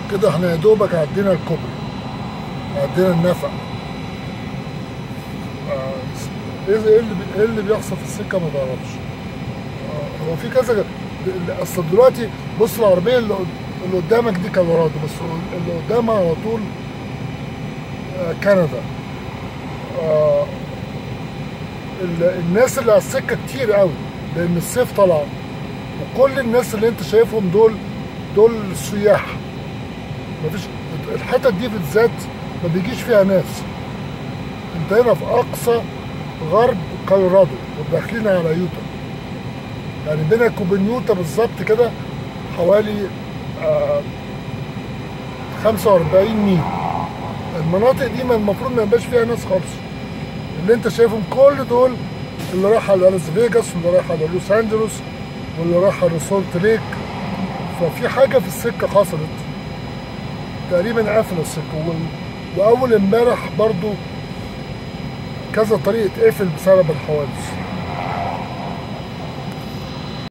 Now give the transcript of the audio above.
كده احنا يا دوبك عدينا الكوبري عدينا النفق آه، ايه ايه اللي بي- ايه اللي بيحصل في السكه ما تعرفش آه، هو في كذا اصل دلوقتي بص العربيه اللي قد- اللي قدامك دي كالورادو بس اللي قدامها على طول آه، كندا آه، ال- الناس اللي على السكه كتير قوي لان الصيف طلع وكل الناس اللي انت شايفهم دول دول سياح مفيش الحتت دي بالذات ما بيجيش فيها ناس انت هنا في اقصى غرب كولورادو وداخلين على يوتا يعني بينك وبين يوتا بالظبط كده حوالي آه 45 ميل المناطق دي ما المفروض ما يبقاش فيها ناس خالص اللي انت شايفهم كل دول اللي راح على لاس فيجاس واللي راح على لوس انجلوس واللي راح على سولت ليك ففي حاجه في السكه حصلت تقريبا قفل السكه وال- واول امبارح برضو كذا طريق اتقفل بسبب الحوادث